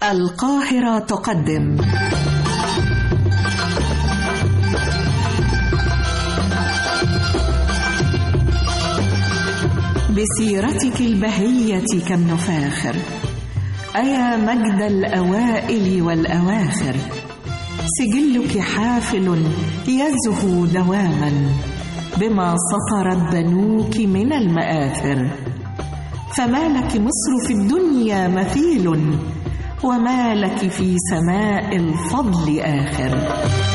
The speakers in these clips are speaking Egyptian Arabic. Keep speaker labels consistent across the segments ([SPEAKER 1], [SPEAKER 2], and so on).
[SPEAKER 1] القاهرة تقدم بسيرتك البهية كم نفاخر أيا مجد الأوائل والأواخر سجلك حافل يزهو دواما بما سطرت بنوك من المآثر فما لك مصر في الدنيا مثيل وما لك في سماء الفضل آخر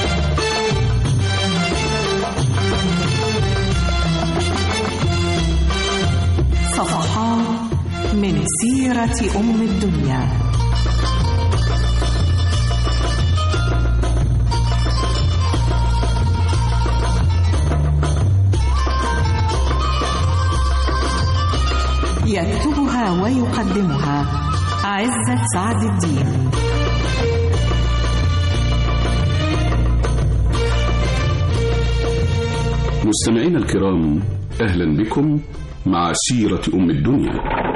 [SPEAKER 1] صفحات من سيرة أم الدنيا يكتبها ويقدمها عزة سعد الدين
[SPEAKER 2] مستمعينا الكرام أهلا بكم مع سيرة أم الدنيا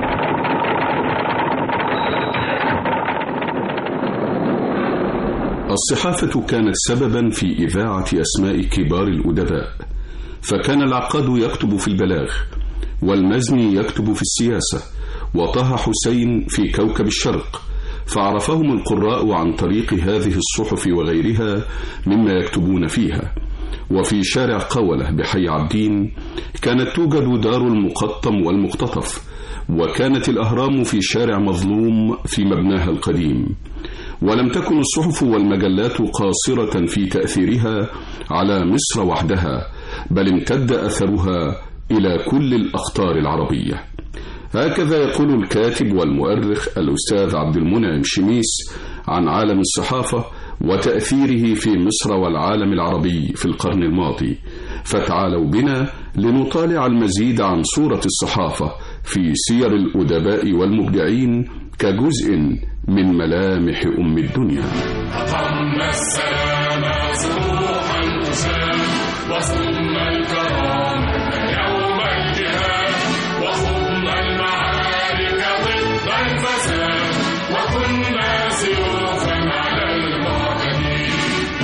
[SPEAKER 2] الصحافة كانت سببا في إذاعة أسماء كبار الأدباء فكان العقاد يكتب في البلاغ والمزني يكتب في السياسة وطه حسين في كوكب الشرق فعرفهم القراء عن طريق هذه الصحف وغيرها مما يكتبون فيها وفي شارع قولة بحي عبدين كانت توجد دار المقطم والمقتطف وكانت الأهرام في شارع مظلوم في مبناها القديم ولم تكن الصحف والمجلات قاصرة في تأثيرها على مصر وحدها بل امتد أثرها إلى كل الأقطار العربية هكذا يقول الكاتب والمؤرخ الأستاذ عبد المنعم شميس عن عالم الصحافة وتأثيره في مصر والعالم العربي في القرن الماضي فتعالوا بنا لنطالع المزيد عن صورة الصحافة في سير الأدباء والمبدعين كجزء من ملامح أم الدنيا
[SPEAKER 3] أطم السلام صروحا أسام وصلنا الكرام يوم الجهاد وخضنا المعارك ضد الفساد وكنا سيوفا على المعتدين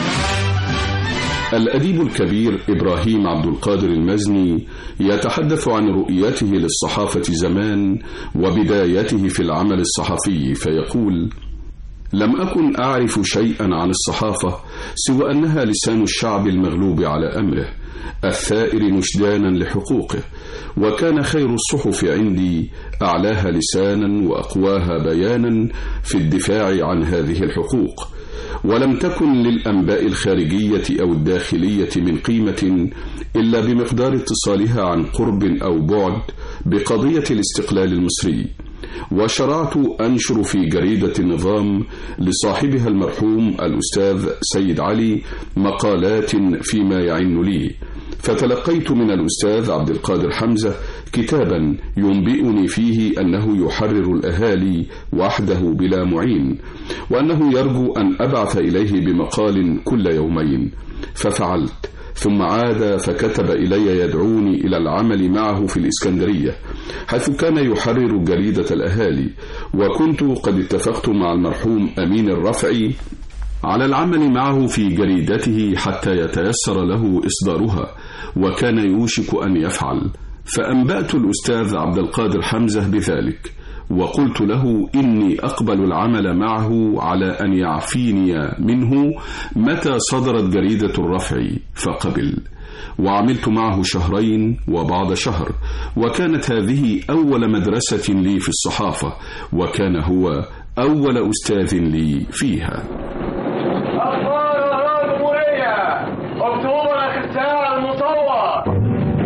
[SPEAKER 2] الأديب الكبير إبراهيم عبد القادر المزني يتحدث عن رؤيته للصحافة زمان وبدايته في العمل الصحفي فيقول لم أكن أعرف شيئا عن الصحافة سوى أنها لسان الشعب المغلوب على أمره الثائر نشدانا لحقوقه وكان خير الصحف عندي أعلاها لسانا وأقواها بيانا في الدفاع عن هذه الحقوق ولم تكن للأنباء الخارجية أو الداخلية من قيمة إلا بمقدار اتصالها عن قرب أو بعد بقضية الاستقلال المصري وشرعت أنشر في جريدة النظام لصاحبها المرحوم الأستاذ سيد علي مقالات فيما يعن لي فتلقيت من الأستاذ عبد القادر حمزة كتابا ينبئني فيه أنه يحرر الأهالي وحده بلا معين وأنه يرجو أن أبعث إليه بمقال كل يومين ففعلت ثم عاد فكتب إلي يدعوني إلى العمل معه في الإسكندرية حيث كان يحرر جريدة الأهالي وكنت قد اتفقت مع المرحوم أمين الرفعي على العمل معه في جريدته حتى يتيسر له إصدارها وكان يوشك أن يفعل فأنبأت الأستاذ عبد القادر حمزة بذلك وقلت له إني أقبل العمل معه على أن يعفيني منه متى صدرت جريدة الرفع فقبل وعملت معه شهرين وبعد شهر وكانت هذه أول مدرسة لي في الصحافة وكان هو أول أستاذ لي فيها
[SPEAKER 4] أخبار أهرام الجمهورية أكتوبر آخر الساعة المطور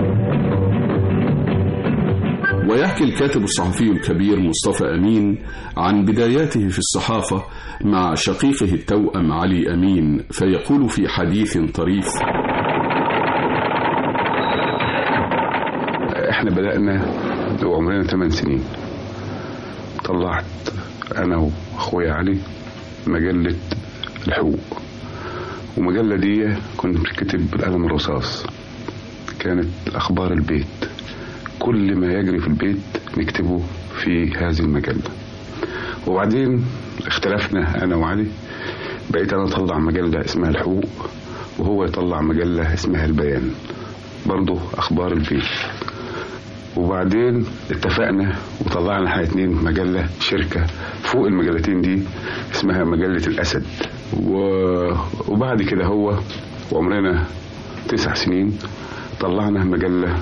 [SPEAKER 2] ويحكي الكاتب الصحفي الكبير مصطفى أمين عن بداياته في الصحافة مع شقيقه التوأم علي أمين فيقول في حديث طريف
[SPEAKER 5] احنا بدأنا وعمرنا 8 سنين طلعت انا واخويا علي مجلة الحقوق والمجلة دي كنت بتكتب بالقلم الرصاص كانت اخبار البيت كل ما يجري في البيت نكتبه في هذه المجلة وبعدين اختلفنا انا وعلي بقيت انا اطلع مجله اسمها الحقوق وهو يطلع مجله اسمها البيان برضه اخبار البيت وبعدين اتفقنا وطلعنا احنا اتنين مجله شركه فوق المجلتين دي اسمها مجله الاسد و... وبعد كده هو وعمرنا تسع سنين طلعنا مجله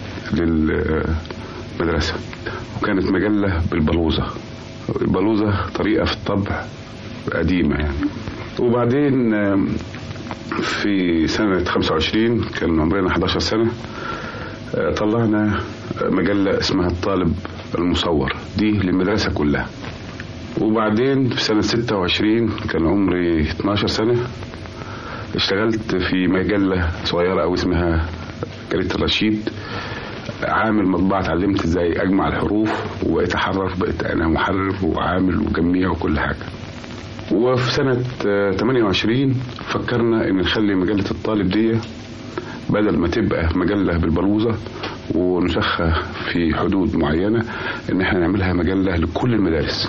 [SPEAKER 5] للمدرسه وكانت مجله بالبلوزه البلوزه طريقه في الطبع قديمه يعني وبعدين آم، في سنة 25 كان عمرنا 11 سنة آه، طلعنا مجلة اسمها الطالب المصور دي للمدرسة كلها وبعدين في سنة 26 كان عمري 12 سنة اشتغلت في مجلة صغيرة أو اسمها جريدة الرشيد عامل مطبعة اتعلمت ازاي اجمع الحروف وبقيت احرر بقيت انا محرر وعامل وجميع وكل حاجة وفي سنة آه، 28 فكرنا ان نخلي مجلة الطالب دي بدل ما تبقى مجلة بالبلوزة ونسخها في حدود معينة ان احنا نعملها مجلة لكل المدارس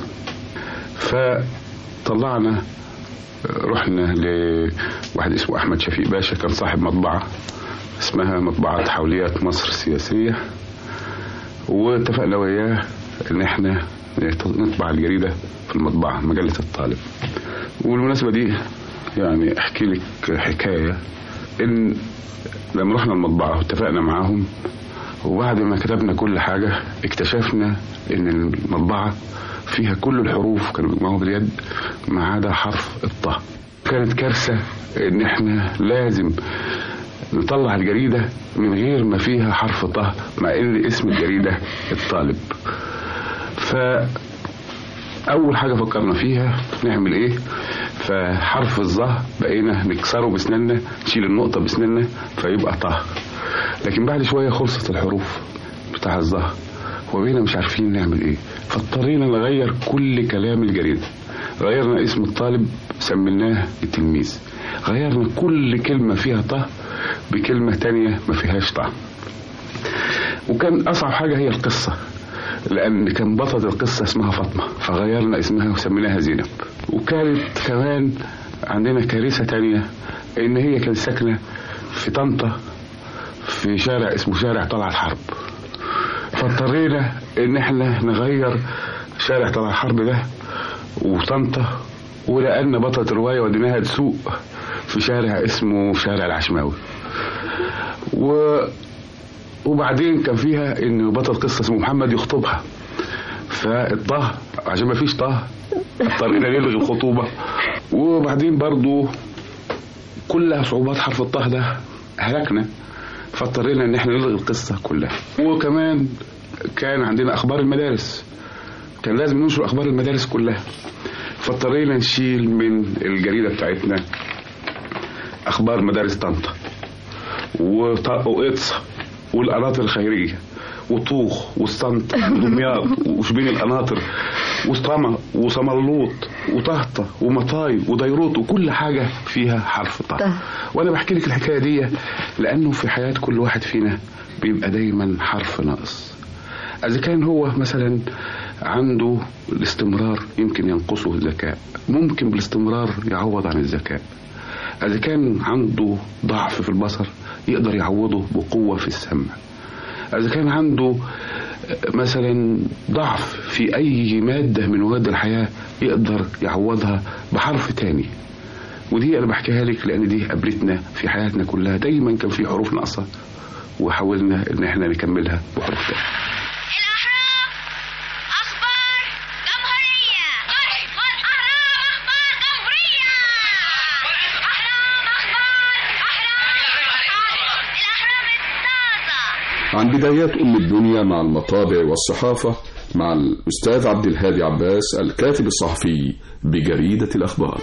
[SPEAKER 5] فطلعنا رحنا لواحد اسمه احمد شفيق باشا كان صاحب مطبعة اسمها مطبعة حوليات مصر السياسية واتفقنا وياه ان احنا نطبع الجريدة في المطبعة مجلة الطالب والمناسبة دي يعني احكي لك حكاية ان لما رحنا المطبعة واتفقنا معاهم وبعد ما كتبنا كل حاجة اكتشفنا ان المطبعة فيها كل الحروف كانوا بيجمعوها باليد ما عدا حرف الطه كانت كارثة ان احنا لازم نطلع الجريدة من غير ما فيها حرف طه مع ان اسم الجريدة الطالب فأول حاجة فكرنا فيها نعمل ايه فحرف الظه بقينا نكسره بسناننا نشيل النقطة بسناننا فيبقى طه لكن بعد شوية خلصت الحروف بتاع الظه وبقينا مش عارفين نعمل ايه فاضطرينا نغير كل كلام الجريدة غيرنا اسم الطالب سميناه التلميذ غيرنا كل كلمة فيها طه بكلمة تانية ما فيهاش طه وكان أصعب حاجة هي القصة لأن كان بطلة القصة اسمها فاطمة فغيرنا اسمها وسميناها زينب وكانت كمان عندنا كارثة تانية إن هي كانت ساكنة في طنطا في شارع اسمه شارع طلعت حرب فاضطرينا إن احنا نغير شارع طلعت حرب ده وطنطا ولأن بطلة الرواية وديناها تسوق في شارع اسمه شارع العشماوي و وبعدين كان فيها ان بطل قصه اسمه محمد يخطبها فالطه عشان ما فيش طه اضطرينا نلغي الخطوبه وبعدين برضو كلها صعوبات حرف الطه ده هلكنا فاضطرينا ان احنا نلغي القصه كلها وكمان كان عندنا اخبار المدارس كان لازم ننشر اخبار المدارس كلها فاضطرينا نشيل من الجريده بتاعتنا اخبار مدارس طنطا وط- وقطص والقناطر الخيريه وطوخ والصنط ودمياط وشبين القناطر وسطمة وسملوط وطهطة ومطاي وديروت وكل حاجة فيها حرف طه
[SPEAKER 6] طه.
[SPEAKER 5] وأنا بحكي لك الحكاية دي لأنه في حياة كل واحد فينا بيبقى دايما حرف ناقص إذا كان هو مثلا عنده الاستمرار يمكن ينقصه الذكاء ممكن بالاستمرار يعوض عن الذكاء إذا كان عنده ضعف في البصر يقدر يعوضه بقوة في السمع إذا كان عنده مثلا ضعف في أي مادة من مواد الحياة يقدر يعوضها بحرف تاني ودي أنا بحكيها لك لأن دي قابلتنا في حياتنا كلها دايما كان في حروف ناقصة وحاولنا إن احنا نكملها بحروف تانية
[SPEAKER 7] الأهرام أخبار جمهورية والأهرام أخبار جمهورية أهرام أخبار أهرام الأهرام التازة
[SPEAKER 2] عن بدايات أم الدنيا مع المطابع والصحافة مع الأستاذ عبد الهادي عباس الكاتب الصحفي بجريدة الأخبار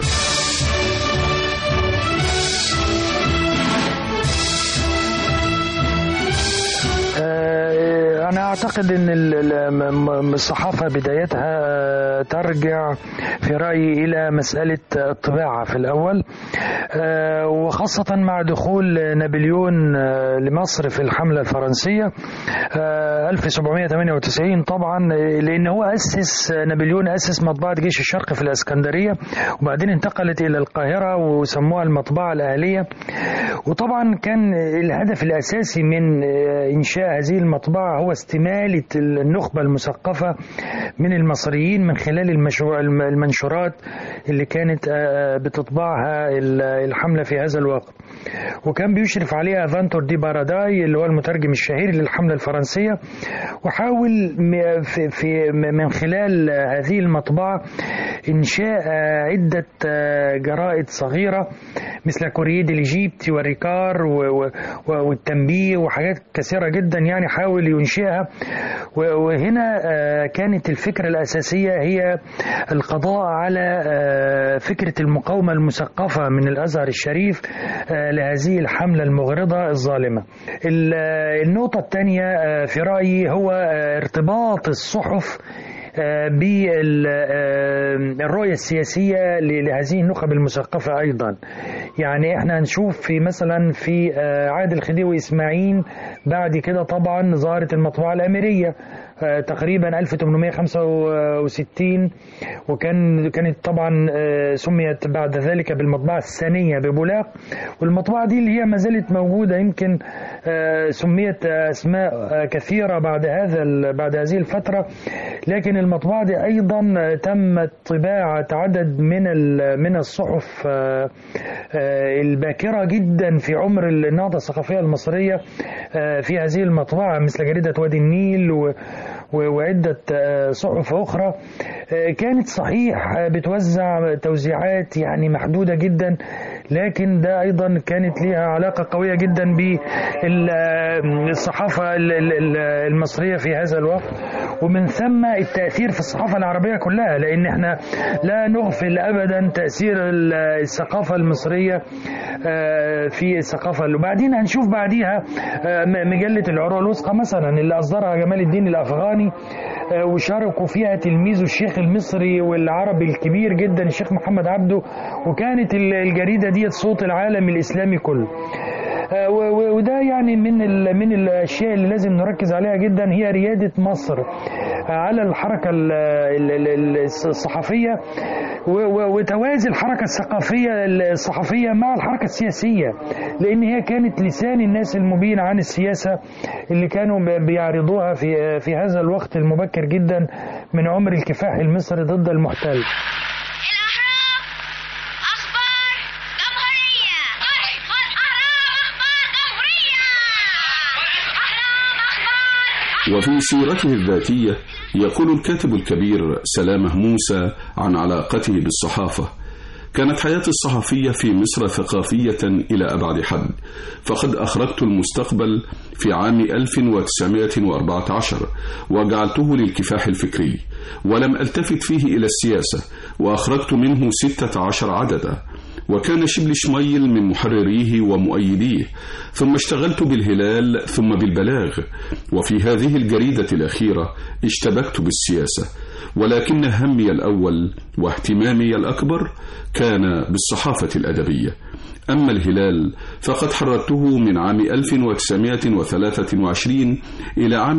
[SPEAKER 8] آه، أنا
[SPEAKER 6] أعتقد أن ال- ال- م- م- الصحافة بدايتها ترجع في رأيي إلى مسألة الطباعة في الأول آه، وخاصة مع دخول نابليون آه، لمصر في الحملة الفرنسية آه، 1798 طبعا آه، لأن هو أسس نابليون أسس مطبعة جيش الشرق في الإسكندرية وبعدين انتقلت إلى القاهرة وسموها المطبعة الأهلية وطبعا كان الهدف الأساسي من آه، إنشاء هذه المطبعة هو استمالة النخبة المثقفة من المصريين من خلال المشروع المنشورات اللي كانت آه، بتطبعها ال- الحملة في هذا الوقت وكان بيشرف عليها فانتور دي باراداي اللي هو المترجم الشهير للحملة الفرنسية وحاول م- في في من خلال هذه المطبعة إنشاء آه، عدة آه، جرائد صغيرة مثل كوريي دي ليجيبتي والريكار و- و- و- والتنبيه وحاجات كثيرة جدا يعني حاول ينشئها و- وهنا آه، كانت الفكرة الأساسية هي القضاء على آه، فكرة المقاومة المثقفة من الأزهر الشريف آه، لهذه الحملة المغرضة الظالمة ال- آه، النقطة الثانية آه، في رأيي هو آه، ارتباط الصحف بالرؤية السياسية ل- لهذه النخب المثقفة أيضا يعني احنا هنشوف في مثلا في آه، عادل خديوي إسماعيل بعد كده طبعا ظهرت المطبعة الأميرية آه، تقريبا 1865 وكان كانت طبعا آه، سميت بعد ذلك بالمطبعة الثانية ببولاق والمطبعة دي اللي هي ما زالت موجودة يمكن آه، سميت أسماء آه، كثيرة بعد هذا ال- بعد هذه الفترة لكن المطبعة دي أيضا آه، تمت طباعة عدد من ال- من الصحف آه، آه، الباكرة جدا في عمر النهضة الثقافية المصرية آه، في هذه المطبعة مثل جريدة وادي النيل و و- وعدة آه، صحف أخرى آه، كانت صحيح آه، بتوزع توزيعات يعني محدودة جدا لكن ده أيضا كانت لها علاقة قوية جدا بالصحافة المصرية في هذا الوقت ومن ثم التأثير في الصحافة العربية كلها لأن احنا لا نغفل أبدا تأثير ال- الثقافة المصرية آه، في الثقافة وبعدين هنشوف بعديها آه، م- مجلة العروة الوثقى مثلا اللي أصدرها جمال الدين الأفغاني آه، وشاركوا فيها تلميذه الشيخ المصري والعربي الكبير جدا الشيخ محمد عبده وكانت ال- الجريدة دي صوت العالم الإسلامي كله آه، و- و- وده يعني من ال- من الاشياء اللي لازم نركز عليها جدا هي رياده مصر آه، على الحركه ال- ال- ال- الصحفيه و- و- وتوازي الحركه الثقافيه الصحفيه مع الحركه السياسيه لان هي كانت لسان الناس المبين عن السياسه اللي كانوا ب- بيعرضوها في في هذا الوقت المبكر جدا من عمر الكفاح المصري ضد المحتل
[SPEAKER 7] الأهرام أخبار جمهورية والأهرام أخبار جمهورية أهرام أخبار
[SPEAKER 2] وفي سيرته الذاتية يقول الكاتب الكبير سلامة موسى عن علاقته بالصحافة كانت حياتي الصحفية في مصر ثقافية إلى أبعد حد فقد أخرجت المستقبل في عام 1914 وجعلته للكفاح الفكري ولم ألتفت فيه إلى السياسة وأخرجت منه 16 عددا وكان شبل شميل من محرريه ومؤيديه ثم اشتغلت بالهلال ثم بالبلاغ وفي هذه الجريدة الأخيرة اشتبكت بالسياسة ولكن همي الأول واهتمامي الأكبر كان بالصحافة الأدبية أما الهلال فقد حررته من عام 1923 إلى عام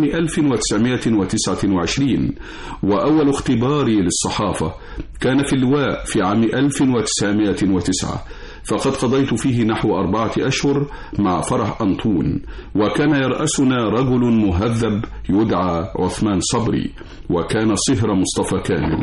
[SPEAKER 2] 1929 وأول اختباري للصحافة كان في اللواء في عام 1909 فقد قضيت فيه نحو أربعة أشهر مع فرح أنطون وكان يرأسنا رجل مهذب يدعى عثمان صبري وكان صهر مصطفى كامل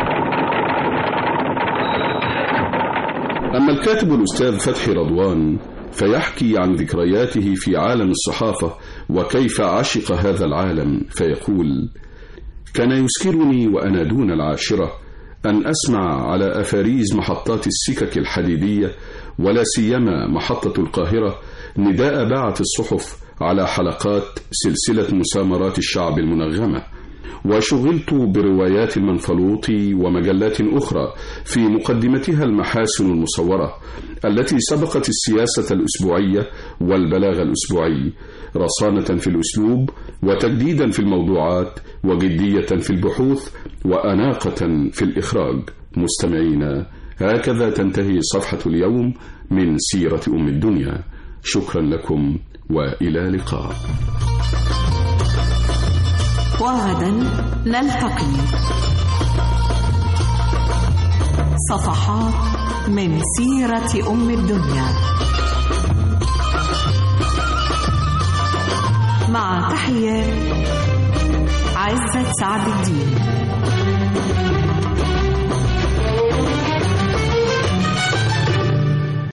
[SPEAKER 2] أما الكاتب الأستاذ فتحي رضوان فيحكي عن ذكرياته في عالم الصحافة وكيف عشق هذا العالم فيقول كان يسكرني وأنا دون العاشرة أن أسمع على أفاريز محطات السكك الحديدية ولا سيما محطة القاهرة نداء باعة الصحف على حلقات سلسلة مسامرات الشعب المنغمة وشغلت بروايات المنفلوطي ومجلات أخرى في مقدمتها المحاسن المصورة التي سبقت السياسة الأسبوعية والبلاغ الأسبوعي رصانة في الأسلوب وتجديدا في الموضوعات وجدية في البحوث وأناقة في الإخراج مستمعينا هكذا تنتهي صفحة اليوم من سيرة أم الدنيا شكرا لكم وإلى لقاء
[SPEAKER 1] وغدا نلتقي صفحات من سيرة أم الدنيا مع تحيات عزة سعد الدين